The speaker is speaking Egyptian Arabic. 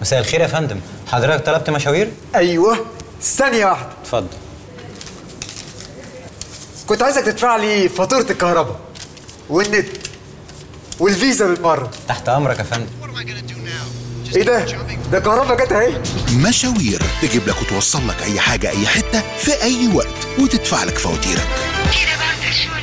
مساء الخير يا فندم حضرتك طلبت مشاوير ايوه ثانيه واحده اتفضل كنت عايزك تدفع لي فاتوره الكهرباء والنت والفيزا بالمره تحت امرك يا فندم ايه ده ده كهرباء جت اهي مشاوير تجيب لك وتوصل لك اي حاجه اي حته في اي وقت وتدفع لك فواتيرك Tira banda